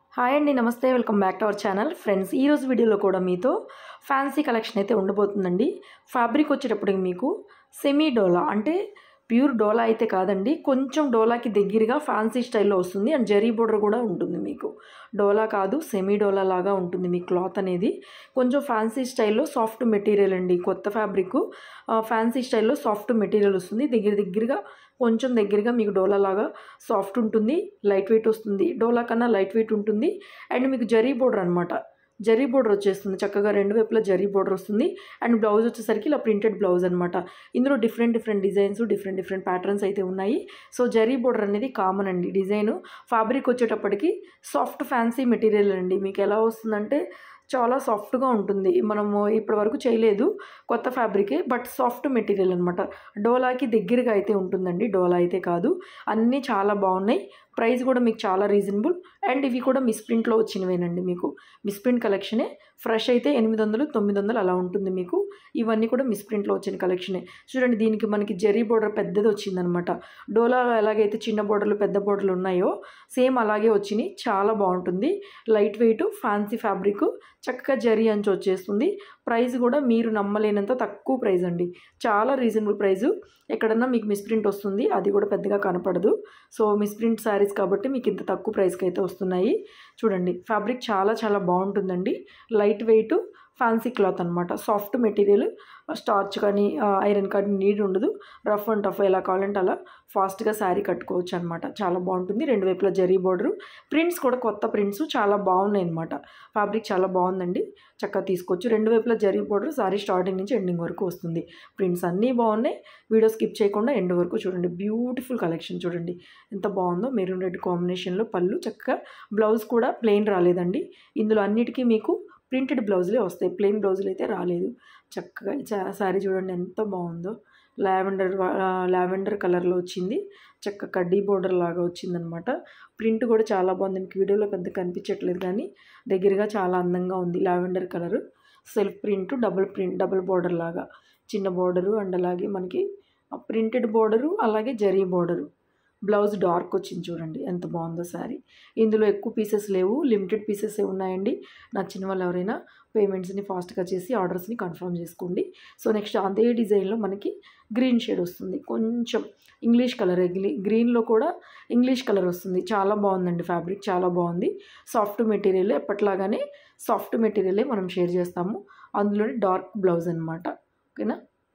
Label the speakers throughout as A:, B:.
A: hi అండి నమస్తే welcome back to our channel friends ఈ రోజు వీడియోలో కూడా మీతో ఫ్యాన్సీ కలెక్షన్ అయితే ఉండబోతుందండి ఫ్యాబ్రిక్ వచ్చేటప్పటికి మీకు సెమీ డోలా అంటే ప్యూర్ డోలా అయితే కాదండి కొంచెం డోలాకి దగ్గరగా ఫ్యాన్సీ స్టైల్లో వస్తుంది అండ్ జరీ బోర్డర్ కూడా ఉంటుంది మీకు డోలా కాదు సెమీ డోలా లాగా ఉంటుంది మీ క్లాత్ అనేది కొంచెం ఫ్యాన్సీ స్టైల్లో సాఫ్ట్ మెటీరియల్ అండి కొత్త ఫ్యాబ్రిక్ ఫ్యాన్సీ స్టైల్లో సాఫ్ట్ మెటీరియల్ వస్తుంది దగ్గర దగ్గరగా కొంచెం దగ్గరగా మీకు డోలా లాగా సాఫ్ట్ ఉంటుంది లైట్ వెయిట్ వస్తుంది డోలా కన్నా లైట్ వెయిట్ ఉంటుంది అండ్ మీకు జరీ బోర్డర్ అనమాట జరీ బోర్డర్ వచ్చేస్తుంది చక్కగా రెండు వైపులా జరీ బోర్డర్ వస్తుంది అండ్ బ్లౌజ్ వచ్చేసరికి ఇలా ప్రింటెడ్ బ్లౌజ్ అనమాట ఇందులో different different designs different different patterns అయితే ఉన్నాయి సో జరీ బోర్డర్ అనేది కామన్ అండి డిజైన్ ఫ్యాబ్రిక్ వచ్చేటప్పటికి సాఫ్ట్ ఫ్యాన్సీ మెటీరియల్ అండి మీకు ఎలా వస్తుందంటే చాలా సాఫ్ట్గా ఉంటుంది మనము ఇప్పటి వరకు చేయలేదు కొత్త ఫ్యాబ్రికే బట్ సాఫ్ట్ మెటీరియల్ అనమాట డోలాకి దగ్గరగా అయితే ఉంటుందండి డోలా అయితే కాదు అన్నీ చాలా బాగున్నాయి ప్రైస్ కూడా మీకు చాలా రీజనబుల్ అండ్ ఇవి కూడా మిస్ప్రింట్లో వచ్చినవేనండి మీకు మిస్ప్రింట్ కలెక్షనే ఫ్రెష్ అయితే ఎనిమిది వందలు తొమ్మిది వందలు అలా ఉంటుంది మీకు ఇవన్నీ కూడా మిస్ప్రింట్లో వచ్చిన కలెక్షనే చూడండి దీనికి మనకి జరీ బోర్డర్ పెద్దది వచ్చిందనమాట డోలా ఎలాగైతే చిన్న బోర్డర్లు పెద్ద బోర్డర్లు ఉన్నాయో సేమ్ అలాగే వచ్చినాయి చాలా బాగుంటుంది లైట్ వెయిట్ ఫ్యాన్సీ ఫ్యాబ్రిక్ చక్కగా జరీ అంచు వచ్చేస్తుంది ప్రైస్ కూడా మీరు నమ్మలేనంత తక్కువ ప్రైస్ అండి చాలా రీజనబుల్ ప్రైజు ఎక్కడన్నా మీకు మిస్ప్రింట్ వస్తుంది అది కూడా పెద్దగా కనపడదు సో మిస్ప్రింట్ శారీస్ కాబట్టి మీకు ఇంత తక్కువ ప్రైస్కి అయితే వస్తున్నాయి చూడండి ఫ్యాబ్రిక్ చాలా చాలా బాగుంటుందండి లైట్ వెయిట్ ఫ్యాన్సీ క్లాత్ అనమాట సాఫ్ట్ మెటీరియల్ స్టార్చ్ కానీ ఐరన్ కానీ నీడ్ ఉండదు రఫ్ అండ్ టఫ్ ఎలా కావాలంటే అలా ఫాస్ట్గా శారీ కట్టుకోవచ్చు అనమాట చాలా బాగుంటుంది రెండు వైపులా జరీ బోర్డరు ప్రింట్స్ కూడా కొత్త ప్రింట్స్ చాలా బాగున్నాయి అనమాట ఫ్యాబ్రిక్ చాలా బాగుందండి చక్కగా తీసుకోవచ్చు రెండు వైపులా జరీ బోర్డర్ శారీ స్టార్టింగ్ నుంచి ఎండింగ్ వరకు వస్తుంది ప్రింట్స్ అన్నీ బాగున్నాయి వీడియో స్కిప్ చేయకుండా ఎండ్ వరకు చూడండి బ్యూటిఫుల్ కలెక్షన్ చూడండి ఎంత బాగుందో మెరూన్ రెడ్ కాంబినేషన్లో పళ్ళు చక్కగా బ్లౌజ్ కూడా ప్లెయిన్ రాలేదండి ఇందులో అన్నిటికీ మీకు ప్రింటెడ్ బ్లౌజులే వస్తాయి ప్లెయిన్ బ్లౌజులు అయితే రాలేదు చక్కగా ఈ శారీ చూడండి ఎంత బాగుందో లావెండర్ లావెండర్ కలర్లో వచ్చింది చక్క కడ్డీ బోర్డర్ లాగా వచ్చిందనమాట ప్రింట్ కూడా చాలా బాగుంది మీకు వీడియోలో పెద్ద కనిపించట్లేదు కానీ దగ్గరగా చాలా అందంగా ఉంది lavender colour self print double print double border లాగా చిన్న బోర్డరు అండ్ అలాగే మనకి ప్రింటెడ్ బోర్డరు అలాగే జరీ బోర్డరు బ్లౌజ్ డార్క్ వచ్చింది చూడండి ఎంత బాగుందో శారీ ఇందులో ఎక్కువ పీసెస్ లేవు లిమిటెడ్ పీసెస్ ఉన్నాయండి నచ్చిన వాళ్ళు ఎవరైనా పేమెంట్స్ని ఫాస్ట్గా చేసి ఆర్డర్స్ని కన్ఫర్మ్ చేసుకోండి సో నెక్స్ట్ అదే డిజైన్లో మనకి గ్రీన్ షేడ్ వస్తుంది కొంచెం ఇంగ్లీష్ కలర్ గ్రీన్లో కూడా ఇంగ్లీష్ కలర్ వస్తుంది చాలా బాగుందండి ఫ్యాబ్రిక్ చాలా బాగుంది సాఫ్ట్ మెటీరియల్ ఎప్పట్లాగానే సాఫ్ట్ మెటీరియలే మనం షేర్ చేస్తాము అందులోనే డార్క్ బ్లౌజ్ అనమాట ఓకేనా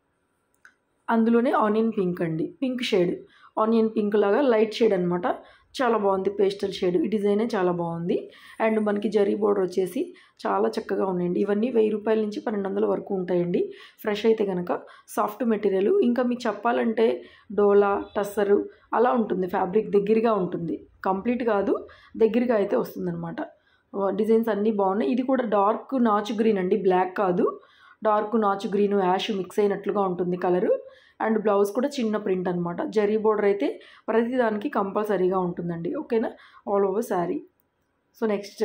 A: అందులోనే ఆనియన్ పింక్ అండి పింక్ షేడ్ ఆనియన్ పింక్ లాగా లైట్ షేడ్ అనమాట చాలా బాగుంది పేస్టల్ షేడ్ ఈ డిజైనే చాలా బాగుంది అండ్ మనకి జరీ బోర్డర్ వచ్చేసి చాలా చక్కగా ఉన్నాయండి ఇవన్నీ వెయ్యి రూపాయల నుంచి పన్నెండు వందల వరకు ఉంటాయండి ఫ్రెష్ అయితే కనుక సాఫ్ట్ మెటీరియల్ ఇంకా మీకు చెప్పాలంటే డోలా టస్సరు అలా ఉంటుంది ఫ్యాబ్రిక్ దగ్గరగా ఉంటుంది కంప్లీట్ కాదు దగ్గరగా అయితే వస్తుందన్నమాట డిజైన్స్ అన్నీ బాగున్నాయి ఇది కూడా డార్క్ నాచు గ్రీన్ అండి బ్లాక్ కాదు డార్క్ నాచు గ్రీన్ యాష్ మిక్స్ అయినట్లుగా ఉంటుంది కలరు అండ్ బ్లౌజ్ కూడా చిన్న ప్రింట్ అనమాట జరీ బోర్డర్ అయితే ప్రతిదానికి కంపల్సరీగా ఉంటుందండి ఓకేనా all over sari so next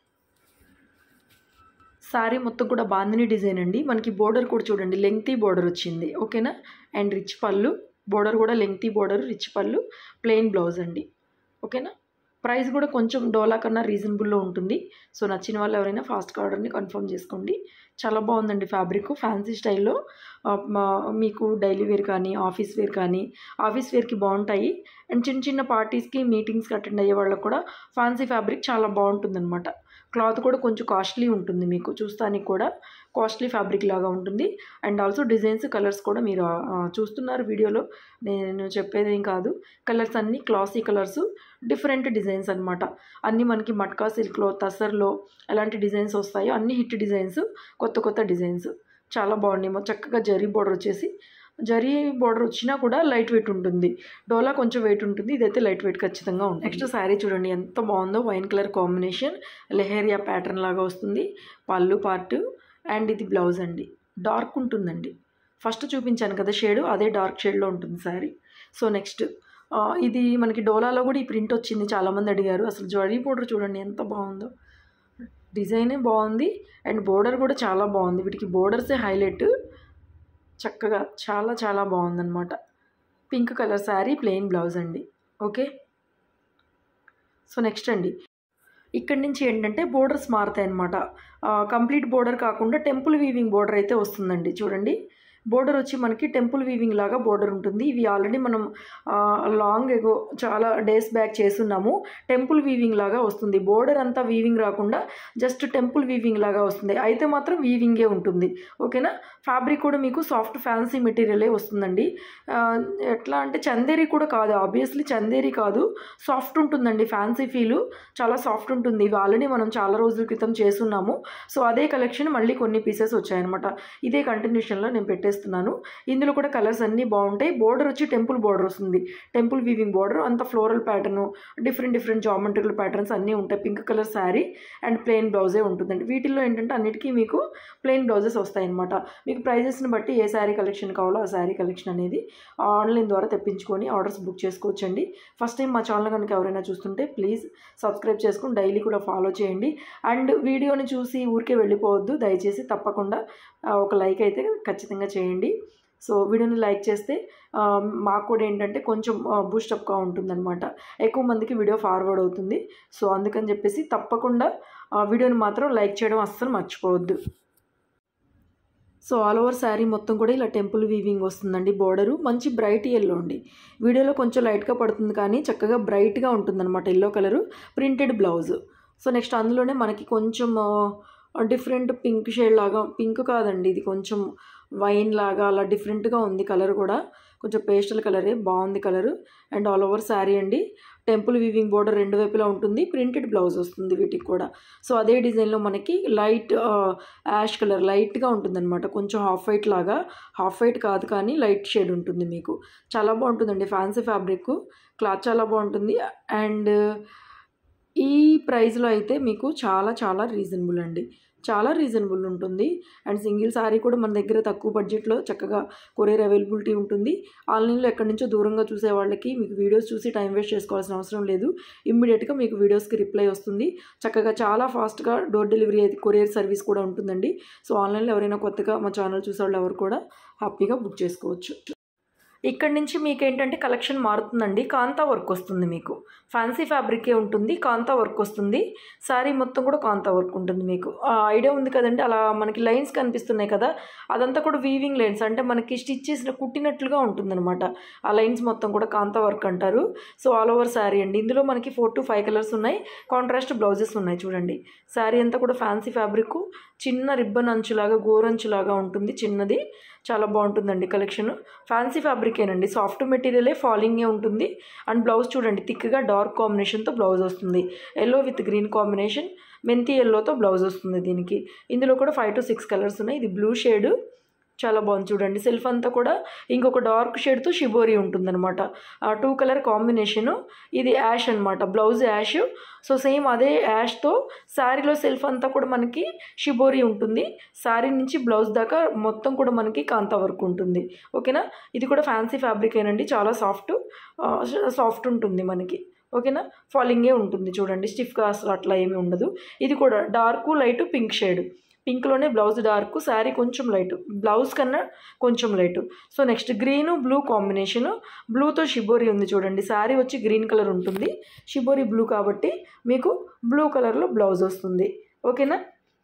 A: sari మొత్తం కూడా బాందిని డిజైన్ అండి మనకి బోర్డర్ కూడా చూడండి లెంగ్తీ బోర్డర్ వచ్చింది ఓకేనా అండ్ రిచ్ పళ్ళు బోర్డర్ కూడా lengthy border rich pallu plain blouse అండి ఓకేనా ప్రైస్ కూడా కొంచెం డోలా కన్నా రీజనబుల్లో ఉంటుంది సో నచ్చిన వాళ్ళు ఎవరైనా ఫాస్ట్గా ఆర్డర్ని కన్ఫర్మ్ చేసుకోండి చాలా బాగుందండి ఫ్యాబ్రిక్ ఫ్యాన్సీ స్టైల్లో మీకు డైలీ వేర్ కానీ ఆఫీస్ వేర్ కానీ ఆఫీస్ వేర్కి బాగుంటాయి అండ్ చిన్న చిన్న పార్టీస్కి మీటింగ్స్కి అటెండ్ అయ్యే వాళ్ళకి కూడా ఫ్యాన్సీ ఫ్యాబ్రిక్ చాలా బాగుంటుందన్నమాట క్లాత్ కూడా కొంచెం కాస్ట్లీ ఉంటుంది మీకు చూస్తానికి కూడా కాస్ట్లీ ఫ్యాబ్రిక్ లాగా ఉంటుంది అండ్ ఆల్సో డిజైన్స్ కలర్స్ కూడా మీరు చూస్తున్నారు వీడియోలో నేను చెప్పేదేం కాదు కలర్స్ అన్నీ క్లాసీ కలర్స్ డిఫరెంట్ డిజైన్స్ అనమాట అన్నీ మనకి మట్కా సిల్క్లో తసర్లో ఎలాంటి డిజైన్స్ వస్తాయో అన్ని హిట్ డిజైన్స్ కొత్త కొత్త డిజైన్స్ చాలా బాగున్నాయి చక్కగా జరీ బోర్డర్ వచ్చేసి జరీ బోర్డర్ వచ్చినా కూడా లైట్ వెయిట్ ఉంటుంది డోలా కొంచెం వెయిట్ ఉంటుంది ఇదైతే లైట్ వెయిట్ ఖచ్చితంగా ఉంటుంది నెక్స్ట్ శారీ చూడండి ఎంత బాగుందో wine colour combination leheriya pattern లాగా వస్తుంది పళ్ళు పార్ట్ అండ్ ఇది బ్లౌజ్ అండి డార్క్ ఉంటుందండి ఫస్ట్ చూపించాను కదా షేడ్ అదే డార్క్ షేడ్లో ఉంటుంది శారీ సో నెక్స్ట్ ఇది మనకి డోలాలో కూడా ఈ ప్రింట్ వచ్చింది చాలామంది అడిగారు అసలు జరీ బోర్డర్ చూడండి ఎంత బాగుందో డిజైనే బాగుంది అండ్ బోర్డర్ కూడా చాలా బాగుంది వీటికి బోర్డర్సే హైలైట్ చక్కగా చాలా చాలా బాగుందన్నమాట pink colour sari plain blouse అండి ఓకే సో నెక్స్ట్ అండి ఇక్కడి నుంచి ఏంటంటే బోర్డర్స్ మారుతాయి అనమాట కంప్లీట్ బోర్డర్ కాకుండా టెంపుల్ వీవింగ్ బోర్డర్ అయితే వస్తుందండి చూడండి బోర్డర్ వచ్చి మనకి టెంపుల్ వీవింగ్ లాగా బోర్డర్ ఉంటుంది ఇవి ఆల్రెడీ మనం లాంగ్ ఎగో చాలా డేస్ బ్యాక్ చేస్తున్నాము టెంపుల్ వీవింగ్ లాగా వస్తుంది బోర్డర్ అంతా వీవింగ్ రాకుండా జస్ట్ టెంపుల్ వీవింగ్ లాగా వస్తుంది అయితే మాత్రం వీవింగే ఉంటుంది ఓకేనా ఫ్యాబ్రిక్ కూడా మీకు సాఫ్ట్ ఫ్యాన్సీ మెటీరియలే వస్తుందండి ఆ, ఎట్లా అంటే చందేరి కూడా కాదు ఆబ్వియస్లీ చందేరి కాదు సాఫ్ట్ ఉంటుందండి ఫ్యాన్సీ ఫీలు చాలా సాఫ్ట్ ఉంటుంది ఇవి ఆల్రెడీ మనం చాలా రోజుల క్రితం చేస్తున్నాము సో అదే కలెక్షన్ మళ్ళీ కొన్ని పీసెస్ వచ్చాయన్నమాట ఇదే కంటిన్యూషన్లో నేను పెట్టేస్తున్నాను ఇందులో కూడా కలర్స్ అన్నీ బాగుంటాయి బోర్డర్ వచ్చి టెంపుల్ బోర్డర్ వస్తుంది టెంపుల్ వీవింగ్ బోర్డర్ అంత floral pattern different different geometrical patterns అన్నీ ఉంటాయి pink colour sari and plain బ్లౌజే ఉంటుందండి వీటిల్లో ఏంటంటే అన్నిటికీ మీకు ప్లెయిన్ బ్లౌజెస్ వస్తాయి అనమాట మీకు ప్రైజెస్ని బట్టి ఏ శారీ కలెక్షన్ కావాలో ఆ శారీ కలెక్షన్ అనేది ఆన్లైన్ ద్వారా తెప్పించుకొని ఆర్డర్స్ బుక్ చేసుకోవచ్చండి ఫస్ట్ టైం మా ఛానల్ కనుక ఎవరైనా చూస్తుంటే ప్లీజ్ సబ్స్క్రైబ్ చేసుకుని డైలీ కూడా ఫాలో చేయండి అండ్ వీడియోని చూసి ఊరికే వెళ్ళిపోవద్దు దయచేసి తప్పకుండా ఆ, ఒక లైక్ అయితే ఖచ్చితంగా చేయండి సో వీడియోని లైక్ చేస్తే ఆ, మాకు కూడా ఏంటంటే కొంచెం బూస్టప్గా ఉంటుందన్నమాట ఎక్కువ మందికి వీడియో ఫార్వర్డ్ అవుతుంది సో అందుకని చెప్పేసి తప్పకుండా ఆ వీడియోని మాత్రం లైక్ చేయడం అస్సలు మర్చిపోవద్దు సో ఆల్ ఓవర్ శారీ మొత్తం కూడా ఇలా టెంపుల్ వీవింగ్ వస్తుందండి బోర్డరు మంచి బ్రైట్ ఎల్లో అండి వీడియోలో కొంచెం లైట్గా పడుతుంది కానీ చక్కగా బ్రైట్గా ఉంటుందన్నమాట yellow colour printed blouse so next అందులోనే మనకి కొంచెం డిఫరెంట్ పింక్ షేడ్ లాగా పింక్ కాదండి ఇది కొంచెం వైన్ లాగా అలా డిఫరెంట్గా ఉంది కలర్ కూడా కొంచెం పేస్టల్ కలరే బాగుంది colour and all over sari అండి టెంపుల్ వీవింగ్ బోర్డర్ రెండు వైపులా ఉంటుంది ప్రింటెడ్ బ్లౌజ్ వస్తుంది వీటికి కూడా సో అదే డిజైన్లో మనకి లైట్ యాష్ కలర్ లైట్గా ఉంటుందన్నమాట కొంచెం హాఫ్ వైట్ లాగా హాఫ్ వైట్ కాదు కానీ లైట్ షేడ్ ఉంటుంది మీకు చాలా బాగుంటుందండి ఫ్యాన్సీ ఫ్యాబ్రిక్ క్లాత్ చాలా బాగుంటుంది అండ్ ఈ ప్రైస్లో అయితే మీకు చాలా చాలా రీజనబుల్ అండి చాలా రీజనబుల్ ఉంటుంది అండ్ సింగిల్ సారీ కూడా మన దగ్గర తక్కువ బడ్జెట్లో చక్కగా కొరియర్ అవైలబిలిటీ ఉంటుంది ఆన్లైన్లో ఎక్కడి నుంచో దూరంగా చూసే వాళ్ళకి మీకు వీడియోస్ చూసి టైం వేస్ట్ చేసుకోవాల్సిన అవసరం లేదు ఇమ్మీడియట్గా మీకు వీడియోస్కి రిప్లై వస్తుంది చక్కగా చాలా ఫాస్ట్గా డోర్ డెలివరీ అయితే కొరియర్ సర్వీస్ కూడా ఉంటుందండి సో ఆన్లైన్లో ఎవరైనా కొత్తగా మా ఛానల్ చూసే వాళ్ళు ఎవరు కూడా హ్యాపీగా బుక్ చేసుకోవచ్చు ఇక్కడ నుంచి మీకు ఏంటంటే కలెక్షన్ మారుతుందండి కాంతా వర్క్ వస్తుంది మీకు ఫ్యాన్సీ ఫ్యాబ్రికే ఉంటుంది కాంతా వర్క్ వస్తుంది శారీ మొత్తం కూడా కాంతా వర్క్ ఉంటుంది మీకు ఆ ఐడియా ఉంది కదండి అలా మనకి లైన్స్ కనిపిస్తున్నాయి కదా అదంతా కూడా వీవింగ్ లైన్స్ అంటే మనకి స్టిచ్ చేసిన కుట్టినట్లుగా ఉంటుందన్నమాట ఆ లైన్స్ మొత్తం కూడా కాంతా వర్క్ అంటారు సో ఆల్ ఓవర్ శారీ అండి ఇందులో మనకి ఫోర్ టు ఫైవ్ కలర్స్ ఉన్నాయి కాంట్రాస్ట్ బ్లౌజెస్ ఉన్నాయి చూడండి శారీ అంతా కూడా ఫ్యాన్సీ ఫ్యాబ్రిక్ చిన్న రిబ్బన్ అంచులాగా గోరంచులాగా ఉంటుంది చిన్నది చాలా బాగుంటుందండి కలెక్షన్ ఫ్యాన్సీ ఫ్యాబ్రికేనండి సాఫ్ట్ మెటీరియలే ఫాలింగే ఉంటుంది అండ్ బ్లౌజ్ చూడండి థిక్గా డార్క్ కాంబినేషన్తో బ్లౌజ్ వస్తుంది ఎల్లో విత్ గ్రీన్ కాంబినేషన్ మెంతి ఎల్లోతో బ్లౌజ్ వస్తుంది దీనికి ఇందులో కూడా ఫైవ్ టు సిక్స్ కలర్స్ ఉన్నాయి ఇది బ్లూ షేడ్ చాలా బాగుంది చూడండి సెల్ఫ్ అంతా కూడా ఇంకొక డార్క్ షేడ్తో షిబోరి ఉంటుందన్నమాట ఆ టూ కలర్ కాంబినేషను ఇది యాష్ అనమాట బ్లౌజ్ యాష్ సో సేమ్ అదే యాష్తో శారీలో సెల్ఫ్ అంతా కూడా మనకి షిబోరి ఉంటుంది శారీ నుంచి బ్లౌజ్ దాకా మొత్తం కూడా మనకి కాంతా వర్క్ ఉంటుంది ఓకేనా ఇది కూడా ఫ్యాన్సీ ఫ్యాబ్రిక్ ఏనండి చాలా సాఫ్ట్ సాఫ్ట్ ఉంటుంది మనకి ఓకేనా ఫాలింగే ఉంటుంది చూడండి స్టిఫ్గా అసలు అట్లా ఏమీ ఉండదు ఇది కూడా డార్క్ లైట్ పింక్ షేడ్ పింక్లోనే బ్లౌజ్ డార్క్ శారీ కొంచెం లైట్ బ్లౌజ్ కన్నా కొంచెం light so next green blue combination బ్లూతో షిబోరి ఉంది చూడండి శారీ వచ్చి గ్రీన్ కలర్ ఉంటుంది షిబోరి బ్లూ కాబట్టి మీకు బ్లూ కలర్లో బ్లౌజ్ వస్తుంది ఓకేనా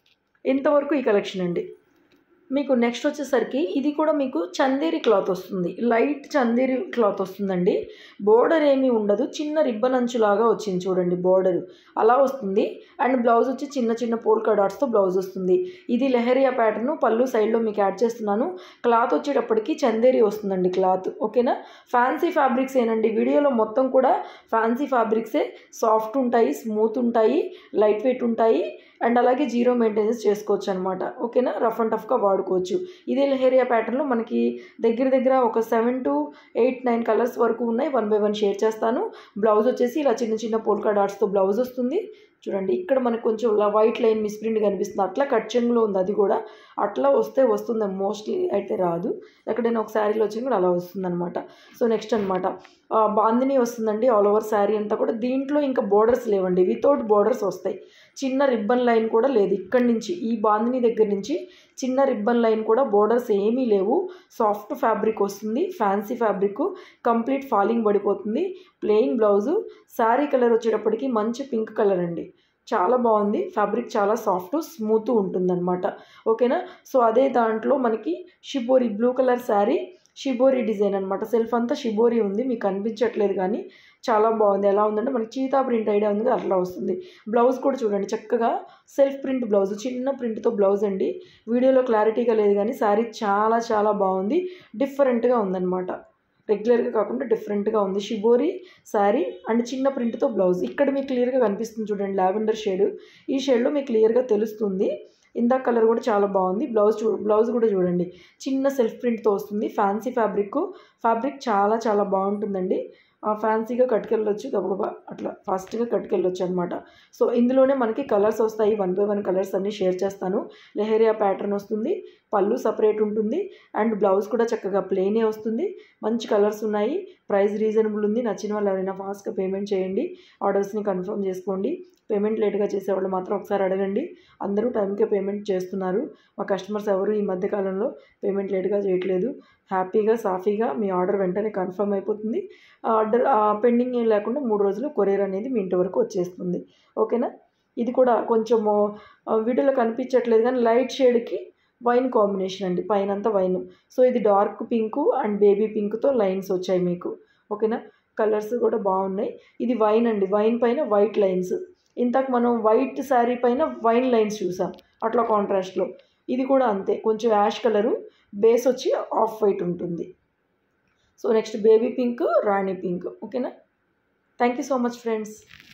A: ఇంతవరకు ఈ కలెక్షన్ అండి మీకు నెక్స్ట్ వచ్చేసరికి ఇది కూడా మీకు చందేరి క్లాత్ వస్తుంది లైట్ చందేరి క్లాత్ వస్తుందండి బోర్డర్ ఏమీ ఉండదు చిన్న రిబ్బన్ అంచులాగా వచ్చింది చూడండి బోర్డర్ అలా వస్తుంది అండ్ బ్లౌజ్ వచ్చి చిన్న చిన్న పోల్కా డాట్స్తో బ్లౌజ్ వస్తుంది ఇది లెహరియా ప్యాటర్న్ పళ్ళు సైడ్లో మీకు యాడ్ చేస్తున్నాను క్లాత్ వచ్చేటప్పటికి చందేరి వస్తుందండి క్లాత్ ఓకేనా ఫ్యాన్సీ ఫ్యాబ్రిక్స్ ఏనండి వీడియోలో మొత్తం కూడా ఫ్యాన్సీ ఫ్యాబ్రిక్సే సాఫ్ట్ ఉంటాయి స్మూత్ ఉంటాయి లైట్ వెయిట్ ఉంటాయి అండ్ అలాగే జీరో మెయింటెనెన్స్ చేసుకోవచ్చు అనమాట ఓకేనా రఫ్ అండ్ టఫ్గా వాడుకోవచ్చు ఇదే లెహేరియా ప్యాటర్న్లో మనకి దగ్గర దగ్గర ఒక seven to eight nine colours వరకు ఉన్నాయి వన్ బై వన్ షేర్ చేస్తాను బ్లౌజ్ వచ్చేసి ఇలా చిన్న చిన్న పోల్కా డాట్స్తో బ్లౌజ్ వస్తుంది చూడండి ఇక్కడ మనకు కొంచెం ఇలా వైట్ లైన్ మిస్ప్రింట్ కనిపిస్తుంది అట్లా కట్ చెంగులో ఉంది అది కూడా అట్లా వస్తే వస్తుంది మోస్ట్లీ అయితే రాదు ఎక్కడైనా ఒక శారీలో వచ్చింది కూడా అలా వస్తుంది అనమాట సో నెక్స్ట్ అనమాట బాందిని వస్తుందండి ఆల్ ఓవర్ శారీ అంతా కూడా దీంట్లో ఇంకా బోర్డర్స్ లేవండి వితౌట్ బోర్డర్స్ వస్తాయి చిన్న రిబ్బన్ లైన్ కూడా లేదు ఇక్కడి నుంచి ఈ బాందిని దగ్గర నుంచి చిన్న రిబ్బన్ లైన్ కూడా బోర్డర్స్ ఏమీ లేవు సాఫ్ట్ ఫ్యాబ్రిక్ వస్తుంది ఫ్యాన్సీ ఫ్యాబ్రిక్ కంప్లీట్ ఫాలింగ్ పడిపోతుంది ప్లెయిన్ బ్లౌజు శారీ కలర్ వచ్చేటప్పటికి మంచి పింక్ కలర్ అండి చాలా బాగుంది ఫ్యాబ్రిక్ చాలా సాఫ్ట్ స్మూత్ ఉంటుందన్నమాట ఓకేనా సో అదే దాంట్లో మనకి shibori blue colour sari shibori design అనమాట సెల్ఫ్ అంతా షిబోరి ఉంది మీకు కనిపించట్లేదు కానీ చాలా బాగుంది ఎలా ఉందంటే మనకి చీతా ప్రింట్ ఐడియా ఉంది కదా అట్లా వస్తుంది బ్లౌజ్ కూడా చూడండి చక్కగా సెల్ఫ్ ప్రింట్ బ్లౌజ్ చిన్న ప్రింట్తో బ్లౌజ్ అండి వీడియోలో క్లారిటీగా లేదు కానీ శారీ చాలా చాలా బాగుంది డిఫరెంట్గా ఉందన్నమాట రెగ్యులర్గా కాకుండా డిఫరెంట్గా ఉంది షిబోరి శారీ అండ్ చిన్న ప్రింట్తో బ్లౌజ్ ఇక్కడ మీకు క్లియర్గా కనిపిస్తుంది చూడండి లావెండర్ షేడ్ ఈ షేడ్లో మీకు క్లియర్గా తెలుస్తుంది ఇందాక కలర్ కూడా చాలా బాగుంది బ్లౌజ్ చూ బ్లౌజ్ కూడా చూడండి చిన్న సెల్ఫ్ ప్రింట్తో వస్తుంది ఫ్యాన్సీ ఫ్యాబ్రిక్ ఫ్యాబ్రిక్ చాలా చాలా బాగుంటుందండి ఫ్యాన్సీగా కట్టుకెళ్ళొచ్చు గబగబా అట్లా ఫాస్ట్గా కట్టుకెళ్ళొచ్చు అనమాట సో ఇందులోనే మనకి కలర్స్ వస్తాయి వన్ బై వన్ కలర్స్ అన్నీ షేర్ చేస్తాను లెహరియా ప్యాటర్న్ వస్తుంది పళ్ళు సపరేట్ ఉంటుంది అండ్ బ్లౌజ్ కూడా చక్కగా ప్లెయినే వస్తుంది మంచి కలర్స్ ఉన్నాయి ప్రైస్ రీజనబుల్ ఉంది నచ్చిన వాళ్ళు ఎవరైనా ఫాస్ట్గా పేమెంట్ చేయండి ఆర్డర్స్ని కన్ఫర్మ్ చేసుకోండి పేమెంట్ లేట్గా చేసేవాళ్ళు మాత్రం ఒకసారి అడగండి అందరూ టైంకే పేమెంట్ చేస్తున్నారు మా కస్టమర్స్ ఎవరు ఈ మధ్యకాలంలో పేమెంట్ లేట్గా చేయట్లేదు హ్యాపీగా సాఫీగా మీ ఆర్డర్ వెంటనే కన్ఫర్మ్ అయిపోతుంది ఆర్డర్ పెండింగ్ ఏం లేకుండా మూడు రోజులు కొరియర్ అనేది మీ ఇంటి వరకు వచ్చేస్తుంది ఓకేనా ఇది కూడా కొంచెము వీడియోలో కనిపించట్లేదు కానీ లైట్ షేడ్కి వైన్ కాంబినేషన్ అండి పైన అంతా వైన్ సో ఇది డార్క్ పింక్ అండ్ బేబీ పింక్తో లైన్స్ వచ్చాయి మీకు ఓకేనా కలర్స్ కూడా బాగున్నాయి ఇది వైన్ అండి వైన్ పైన వైట్ లైన్స్ ఇంతకు మనం వైట్ శారీ పైన వైన్ లైన్స్ చూసాం అట్లా కాంట్రాస్ట్లో ఇది కూడా అంతే కొంచెం యాష్ కలరు బేస్ వచ్చి ఆఫ్ వైట్ ఉంటుంది so next baby pink rani pink ఓకేనా thank you so much friends